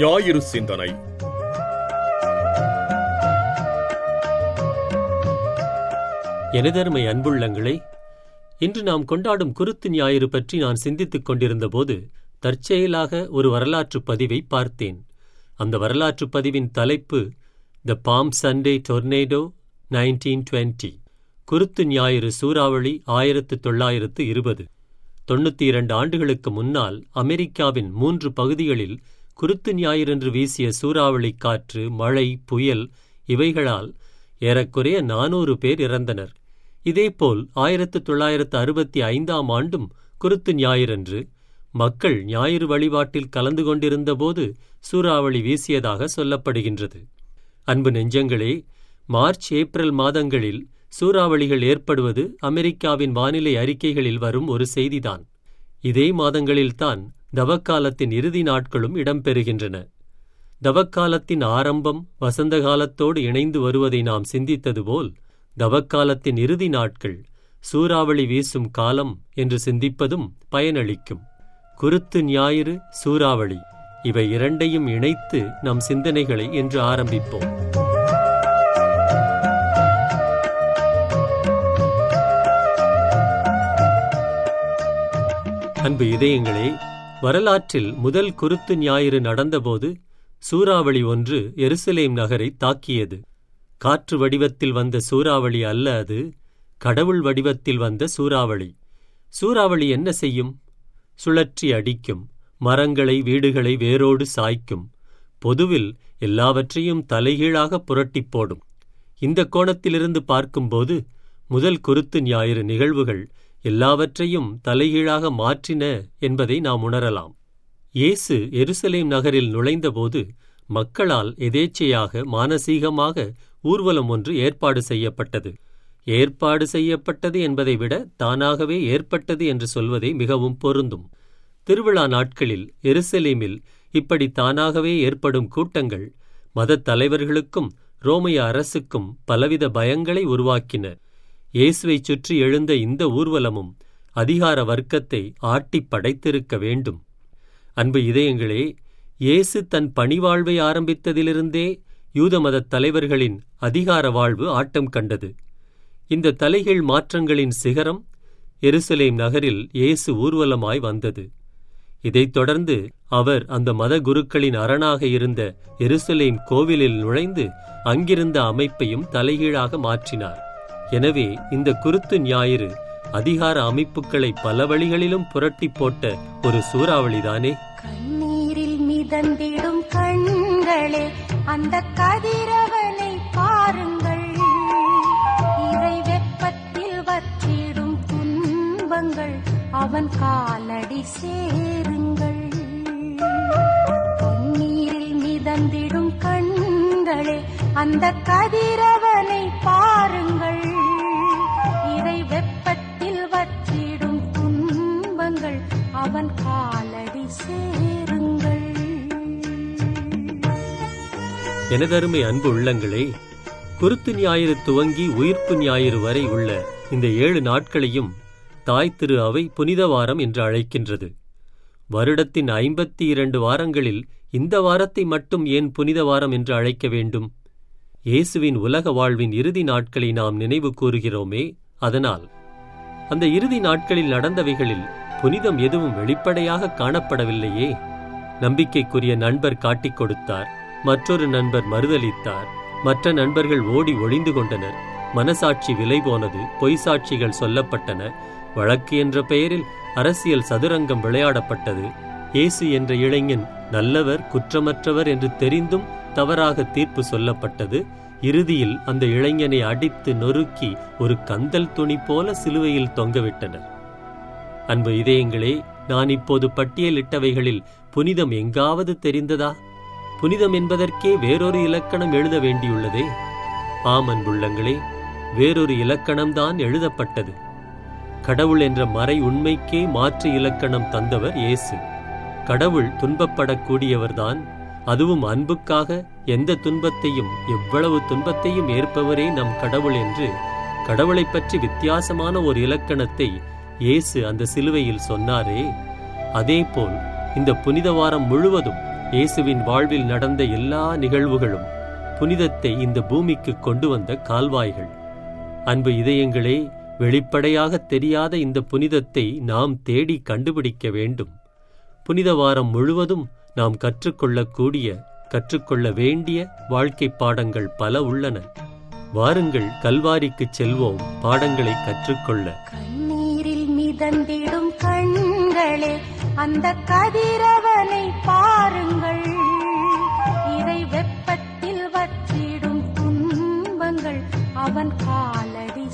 ஞாயிறு சிந்தனை எனதருமை அன்புள்ளங்களே இன்று நாம் கொண்டாடும் குருத்து ஞாயிறு பற்றி நான் சிந்தித்துக் கொண்டிருந்தபோது தற்செயலாக ஒரு வரலாற்றுப் பதிவை பார்த்தேன் அந்த வரலாற்றுப் பதிவின் தலைப்பு the palm Sunday tornado nineteen twenty குருத்து ஞாயிறு சூறாவளி ஆயிரத்து தொள்ளாயிரத்து இருபது தொண்ணூத்தி இரண்டு ஆண்டுகளுக்கு முன்னால் அமெரிக்காவின் மூன்று பகுதிகளில் குருத்து ஞாயிறன்று வீசிய சூறாவளி காற்று மழை புயல் இவைகளால் ஏறக்குறைய நானூறு பேர் இறந்தனர் இதேபோல் ஆயிரத்து தொள்ளாயிரத்து அறுபத்தி ஐந்தாம் ஆண்டும் குருத்து ஞாயிறன்று மக்கள் ஞாயிறு வழிபாட்டில் கலந்து கொண்டிருந்தபோது சூறாவளி வீசியதாக சொல்லப்படுகின்றது அன்பு நெஞ்சங்களே மார்ச் ஏப்ரல் மாதங்களில் சூறாவளிகள் ஏற்படுவது அமெரிக்காவின் வானிலை அறிக்கைகளில் வரும் ஒரு செய்திதான் இதே மாதங்களில்தான் தவக்காலத்தின் இறுதி நாட்களும் இடம்பெறுகின்றன தவக்காலத்தின் ஆரம்பம் வசந்த காலத்தோடு இணைந்து வருவதை நாம் சிந்தித்தது போல் தவக்காலத்தின் இறுதி நாட்கள் சூறாவளி வீசும் காலம் என்று சிந்திப்பதும் பயனளிக்கும் குருத்து ஞாயிறு சூறாவளி இவை இரண்டையும் இணைத்து நம் சிந்தனைகளை என்று ஆரம்பிப்போம் அன்பு இதயங்களே வரலாற்றில் முதல் குருத்து ஞாயிறு நடந்தபோது சூறாவளி ஒன்று எருசலேம் நகரை தாக்கியது காற்று வடிவத்தில் வந்த சூறாவளி அல்ல அது கடவுள் வடிவத்தில் வந்த சூறாவளி சூறாவளி என்ன செய்யும் சுழற்றி அடிக்கும் மரங்களை வீடுகளை வேரோடு சாய்க்கும் பொதுவில் எல்லாவற்றையும் தலைகீழாக புரட்டிப் போடும் இந்த கோணத்திலிருந்து பார்க்கும்போது முதல் குருத்து ஞாயிறு நிகழ்வுகள் எல்லாவற்றையும் தலைகீழாக மாற்றின என்பதை நாம் உணரலாம் இயேசு எருசலேம் நகரில் நுழைந்தபோது மக்களால் எதேச்சையாக மானசீகமாக ஊர்வலம் ஒன்று ஏற்பாடு செய்யப்பட்டது ஏற்பாடு செய்யப்பட்டது என்பதை விட தானாகவே ஏற்பட்டது என்று சொல்வதே மிகவும் பொருந்தும் திருவிழா நாட்களில் எருசலேமில் இப்படி தானாகவே ஏற்படும் கூட்டங்கள் மதத் தலைவர்களுக்கும் ரோமைய அரசுக்கும் பலவித பயங்களை உருவாக்கின இயேசுவைச் சுற்றி எழுந்த இந்த ஊர்வலமும் அதிகார வர்க்கத்தை ஆட்டிப் படைத்திருக்க வேண்டும் அன்பு இதயங்களே இயேசு தன் பணிவாழ்வை ஆரம்பித்ததிலிருந்தே யூத மதத் தலைவர்களின் அதிகார வாழ்வு ஆட்டம் கண்டது இந்த தலைகீழ் மாற்றங்களின் சிகரம் எருசலேம் நகரில் இயேசு ஊர்வலமாய் வந்தது இதைத் தொடர்ந்து அவர் அந்த மத குருக்களின் அரணாக இருந்த எருசலேம் கோவிலில் நுழைந்து அங்கிருந்த அமைப்பையும் தலைகீழாக மாற்றினார் எனவே இந்த குருத்து ஞாயிறு அதிகார அமைப்புகளை பல வழிகளிலும் புரட்டி போட்ட ஒரு சூறாவளிதானே கண்ணீரில் மிதந்திடும் கண்களே அந்த கதிரவனை பாருங்கள் இறை வெப்பத்தில் வற்றிடும் துன்பங்கள் அவன் காலடி சேருங்கள் கண்ணீரில் மிதந்திடும் கண்களே அந்த கதிரவனை பாருங்கள் இறை வெப்பத்தில் வற்றிடும் துன்பங்கள் அவன் காலடி சேருங்கள் எனதருமை அன்பு உள்ளங்களே குருத்து ஞாயிறு துவங்கி உயிர்ப்பு ஞாயிறு வரை உள்ள இந்த ஏழு நாட்களையும் தாய் திரு அவை புனித வாரம் என்று அழைக்கின்றது வருடத்தின் ஐம்பத்தி இரண்டு வாரங்களில் இந்த வாரத்தை மட்டும் ஏன் புனித வாரம் என்று அழைக்க வேண்டும் இயேசுவின் உலக வாழ்வின் இறுதி நாட்களை நாம் நினைவு கூறுகிறோமே அதனால் அந்த இறுதி நாட்களில் நடந்தவைகளில் புனிதம் எதுவும் வெளிப்படையாக காணப்படவில்லையே நம்பிக்கைக்குரிய நண்பர் காட்டிக் கொடுத்தார் மற்றொரு நண்பர் மறுதலித்தார் மற்ற நண்பர்கள் ஓடி ஒளிந்து கொண்டனர் மனசாட்சி விலை போனது பொய் சாட்சிகள் சொல்லப்பட்டன வழக்கு என்ற பெயரில் அரசியல் சதுரங்கம் விளையாடப்பட்டது இயேசு என்ற இளைஞன் நல்லவர் குற்றமற்றவர் என்று தெரிந்தும் தவறாக தீர்ப்பு சொல்லப்பட்டது இறுதியில் அந்த இளைஞனை அடித்து நொறுக்கி ஒரு கந்தல் துணி போல சிலுவையில் தொங்கவிட்டனர் அன்பு இதயங்களே நான் இப்போது பட்டியலிட்டவைகளில் புனிதம் எங்காவது தெரிந்ததா புனிதம் என்பதற்கே வேறொரு இலக்கணம் எழுத வேண்டியுள்ளதே ஆம் அன்புள்ளங்களே வேறொரு இலக்கணம்தான் எழுதப்பட்டது கடவுள் என்ற மறை உண்மைக்கே மாற்று இலக்கணம் தந்தவர் இயேசு கடவுள் துன்பப்படக்கூடியவர்தான் அதுவும் அன்புக்காக எந்த துன்பத்தையும் எவ்வளவு துன்பத்தையும் ஏற்பவரே நம் கடவுள் என்று கடவுளைப் பற்றி வித்தியாசமான ஒரு இலக்கணத்தை இயேசு அந்த சிலுவையில் சொன்னாரே அதேபோல் இந்த புனித வாரம் முழுவதும் இயேசுவின் வாழ்வில் நடந்த எல்லா நிகழ்வுகளும் புனிதத்தை இந்த பூமிக்கு கொண்டு வந்த கால்வாய்கள் அன்பு இதயங்களே வெளிப்படையாக தெரியாத இந்த புனிதத்தை நாம் தேடி கண்டுபிடிக்க வேண்டும் புனித வாரம் முழுவதும் நாம் கற்றுக்கொள்ளக்கூடிய கற்றுக்கொள்ள வேண்டிய வாழ்க்கை பாடங்கள் பல உள்ளன வாருங்கள் கல்வாரிக்குச் செல்வோம் பாடங்களை கற்றுக்கொள்ள கண்ணீரில் மிதந்திடும் கண்களே அந்த கதிரவனை பாருங்கள் இறை வெப்பத்தில் வற்றிடும் துன்பங்கள் அவன் காலடி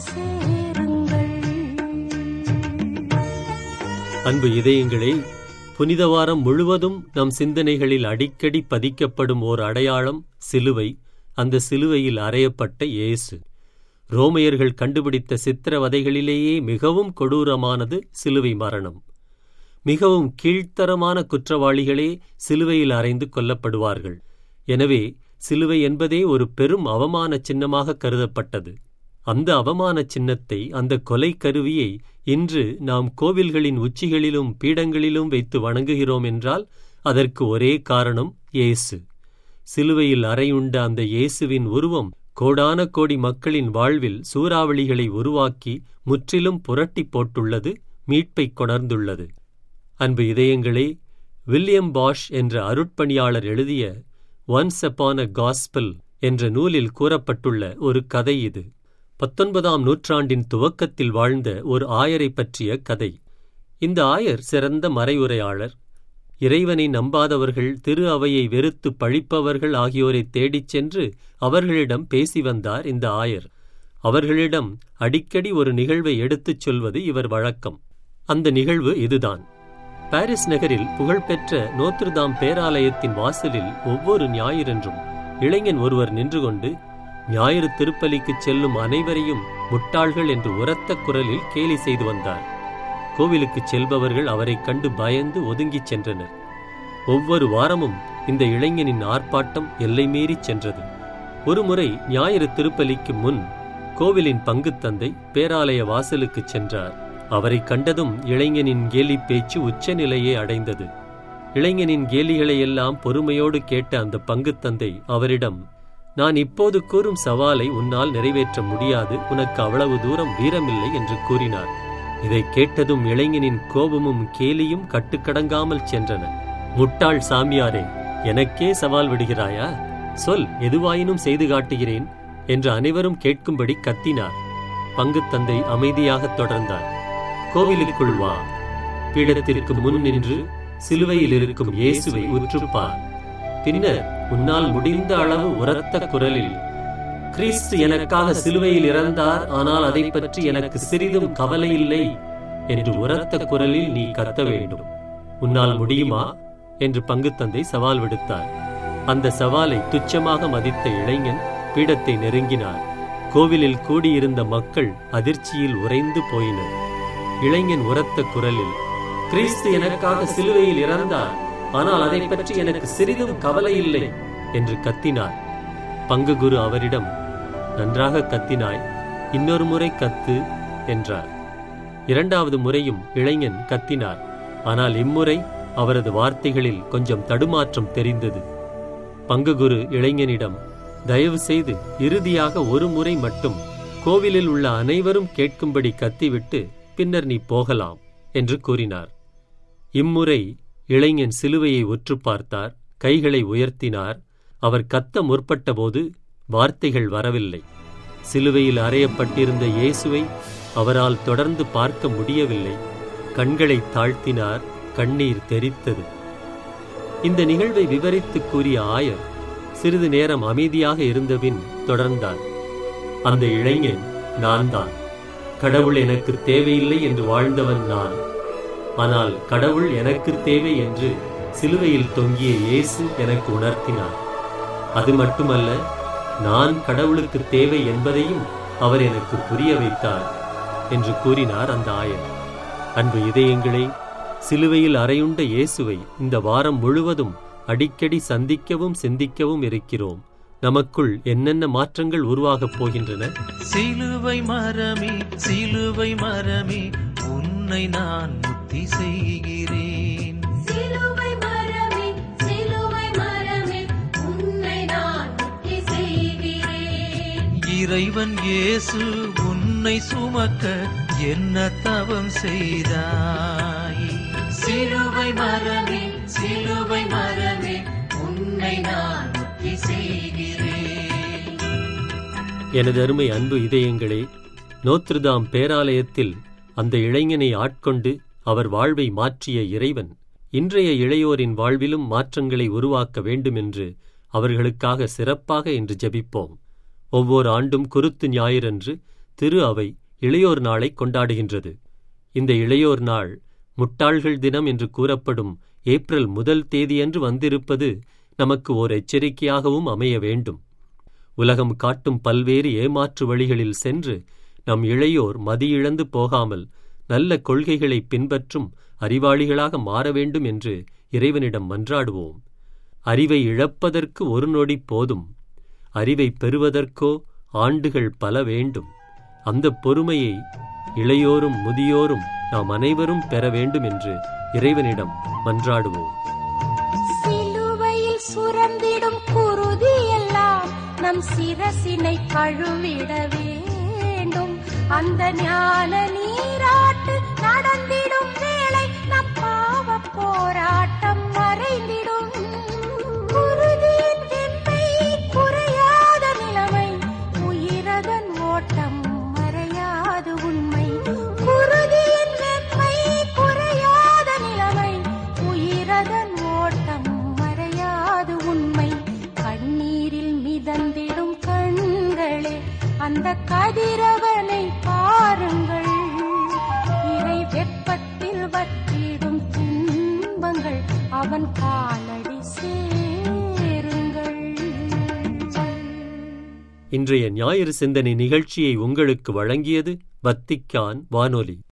சேருங்கள் அன்பு இதயங்களே புனித வாரம் முழுவதும் நம் சிந்தனைகளில் அடிக்கடி பதிக்கப்படும் ஓர் அடையாளம் சிலுவை அந்த சிலுவையில் அறையப்பட்ட இயேசு ரோமையர்கள் கண்டுபிடித்த சித்திரவதைகளிலேயே மிகவும் கொடூரமானது சிலுவை மரணம் மிகவும் கீழ்த்தரமான குற்றவாளிகளே சிலுவையில் அறைந்து கொல்லப்படுவார்கள் எனவே சிலுவை என்பதே ஒரு பெரும் அவமான சின்னமாக கருதப்பட்டது அந்த அவமான சின்னத்தை அந்த கொலை கருவியை இன்று நாம் கோவில்களின் உச்சிகளிலும் பீடங்களிலும் வைத்து வணங்குகிறோம் என்றால் அதற்கு ஒரே காரணம் இயேசு சிலுவையில் அறையுண்ட அந்த இயேசுவின் உருவம் கோடான கோடி மக்களின் வாழ்வில் சூறாவளிகளை உருவாக்கி முற்றிலும் புரட்டி போட்டுள்ளது மீட்பைக் கொணர்ந்துள்ளது அன்பு இதயங்களே வில்லியம் பாஷ் என்ற அருட்பணியாளர் எழுதிய ஒன்ஸ் அப்பான் அ காஸ்பல் என்ற நூலில் கூறப்பட்டுள்ள ஒரு கதை இது பத்தொன்பதாம் நூற்றாண்டின் துவக்கத்தில் வாழ்ந்த ஒரு ஆயரை பற்றிய கதை இந்த ஆயர் சிறந்த மறையுரையாளர் இறைவனை நம்பாதவர்கள் திரு அவையை வெறுத்து பழிப்பவர்கள் ஆகியோரை தேடிச் சென்று அவர்களிடம் பேசி வந்தார் இந்த ஆயர் அவர்களிடம் அடிக்கடி ஒரு நிகழ்வை எடுத்துச் சொல்வது இவர் வழக்கம் அந்த நிகழ்வு இதுதான் பாரிஸ் நகரில் புகழ்பெற்ற நோத்ருதாம் பேராலயத்தின் வாசலில் ஒவ்வொரு ஞாயிறன்றும் இளைஞன் ஒருவர் நின்று கொண்டு ஞாயிறு திருப்பலிக்குச் செல்லும் அனைவரையும் முட்டாள்கள் என்று உரத்த குரலில் கேலி செய்து வந்தார் கோவிலுக்குச் செல்பவர்கள் அவரைக் கண்டு பயந்து ஒதுங்கிச் சென்றனர் ஒவ்வொரு வாரமும் இந்த இளைஞனின் ஆர்ப்பாட்டம் எல்லை மீறிச் சென்றது ஒருமுறை ஞாயிறு திருப்பலிக்கு முன் கோவிலின் பங்குத்தந்தை பேராலய வாசலுக்குச் சென்றார் அவரைக் கண்டதும் இளைஞனின் கேலி பேச்சு உச்சநிலையை அடைந்தது இளைஞனின் கேலிகளையெல்லாம் பொறுமையோடு கேட்ட அந்த பங்குத்தந்தை அவரிடம் நான் இப்போது கூறும் சவாலை உன்னால் நிறைவேற்ற முடியாது உனக்கு அவ்வளவு தூரம் வீரமில்லை என்று கூறினார் இதை கேட்டதும் இளைஞனின் கோபமும் கேலியும் கட்டுக்கடங்காமல் சென்றன முட்டாள் சாமியாரே எனக்கே சவால் விடுகிறாயா சொல் எதுவாயினும் செய்து காட்டுகிறேன் என்று அனைவரும் கேட்கும்படி கத்தினார் பங்குத்தந்தை அமைதியாகத் தொடர்ந்தார் கோவிலுக்குள் வா பீடத்திற்கு முன் நின்று சிலுவையில் இருக்கும் இயேசுவை உற்றுப்பார் பின்னர் உன்னால் முடிந்த அளவு உரத்த குரலில் கிறிஸ்து எனக்காக சிலுவையில் இறந்தார் ஆனால் அதை பற்றி எனக்கு சிறிதும் கவலை இல்லை என்று உரத்த குரலில் நீ கத்த வேண்டும் உன்னால் முடியுமா என்று பங்குத்தந்தை சவால் விடுத்தார் அந்த சவாலை துச்சமாக மதித்த இளைஞன் பீடத்தை நெருங்கினார் கோவிலில் கூடியிருந்த மக்கள் அதிர்ச்சியில் உறைந்து போயினர் இளைஞன் உரத்த குரலில் கிறிஸ்து எனக்காக சிலுவையில் இறந்தார் ஆனால் அதை பற்றி எனக்கு சிறிதும் கவலை இல்லை என்று கத்தினார் பங்குகுரு அவரிடம் நன்றாக கத்தினாய் இன்னொரு முறை கத்து என்றார் இரண்டாவது முறையும் இளைஞன் கத்தினார் ஆனால் இம்முறை அவரது வார்த்தைகளில் கொஞ்சம் தடுமாற்றம் தெரிந்தது பங்குகுரு இளைஞனிடம் தயவு செய்து இறுதியாக ஒரு முறை மட்டும் கோவிலில் உள்ள அனைவரும் கேட்கும்படி கத்திவிட்டு பின்னர் நீ போகலாம் என்று கூறினார் இம்முறை இளைஞன் சிலுவையை உற்று பார்த்தார் கைகளை உயர்த்தினார் அவர் கத்த முற்பட்டபோது வார்த்தைகள் வரவில்லை சிலுவையில் அறையப்பட்டிருந்த இயேசுவை அவரால் தொடர்ந்து பார்க்க முடியவில்லை கண்களை தாழ்த்தினார் கண்ணீர் தெரித்தது இந்த நிகழ்வை விவரித்துக் கூறிய ஆயர் சிறிது நேரம் அமைதியாக இருந்தபின் தொடர்ந்தார் அந்த இளைஞன் நான் தான் கடவுள் எனக்கு தேவையில்லை என்று வாழ்ந்தவன் நான் ஆனால் கடவுள் எனக்கு தேவை என்று சிலுவையில் தொங்கிய இயேசு எனக்கு உணர்த்தினார் அது மட்டுமல்ல நான் கடவுளுக்கு தேவை என்பதையும் அவர் எனக்கு புரிய வைத்தார் என்று கூறினார் அந்த ஆயர் அன்பு இதயங்களே சிலுவையில் அறையுண்ட இயேசுவை இந்த வாரம் முழுவதும் அடிக்கடி சந்திக்கவும் சிந்திக்கவும் இருக்கிறோம் நமக்குள் என்னென்ன மாற்றங்கள் உருவாகப் போகின்றன சிலுவை மரமே சிலுவை மரமே உன்னை நான் முத்தி செய்கிறேன் சிலுவை மரமே சிலுவை இறைவன் இயேசு உன்னை சுமக்க என்ன தவம் செய்தாய் சிலுவை மரமே சிலுவை மரமே உன்னை நான் முக்தி செய்கிறேன் எனது அருமை அன்பு இதயங்களே நோத்ருதாம் பேராலயத்தில் அந்த இளைஞனை ஆட்கொண்டு அவர் வாழ்வை மாற்றிய இறைவன் இன்றைய இளையோரின் வாழ்விலும் மாற்றங்களை உருவாக்க வேண்டுமென்று அவர்களுக்காக சிறப்பாக இன்று ஜெபிப்போம் ஒவ்வொரு ஆண்டும் குருத்து ஞாயிறன்று திரு அவை இளையோர் நாளை கொண்டாடுகின்றது இந்த இளையோர் நாள் முட்டாள்கள் தினம் என்று கூறப்படும் ஏப்ரல் முதல் தேதியன்று வந்திருப்பது நமக்கு ஓர் எச்சரிக்கையாகவும் அமைய வேண்டும் உலகம் காட்டும் பல்வேறு ஏமாற்று வழிகளில் சென்று நம் இளையோர் மதியிழந்து போகாமல் நல்ல கொள்கைகளை பின்பற்றும் அறிவாளிகளாக மாற வேண்டும் என்று இறைவனிடம் மன்றாடுவோம் அறிவை இழப்பதற்கு ஒரு நொடி போதும் அறிவை பெறுவதற்கோ ஆண்டுகள் பல வேண்டும் அந்த பொறுமையை இளையோரும் முதியோரும் நாம் அனைவரும் பெற வேண்டும் என்று இறைவனிடம் மன்றாடுவோம் சிலுவையில் சுரந்திடும் குருதி எல்லாம் நம் சிரசினை கழுவிட வேண்டும் அந்த ஞான நீராட்டு நடந்திடும் வேளை நம் பாவ போராட்டம் மறைந்திடும் குருதியின் வெண்மை குறையாத நிலைமை உயிரதன் ஓட்டம் மறையாது உண்மை குருதியின் வெண்மை குறையாத நிலைமை உயிரதன் ஓட்டம் மறையாது உண்மை கண்ணீரில் மிதந்திடும் கண்களே அந்த கதிரவனை பாருங்கள் இறை வெப்பத்தில் வற்றிடும் துன்பங்கள் அவன் காலடி சேருங்கள் இன்றைய ஞாயிறு சிந்தனை நிகழ்ச்சியை உங்களுக்கு வழங்கியது வத்திக்கான் வானொலி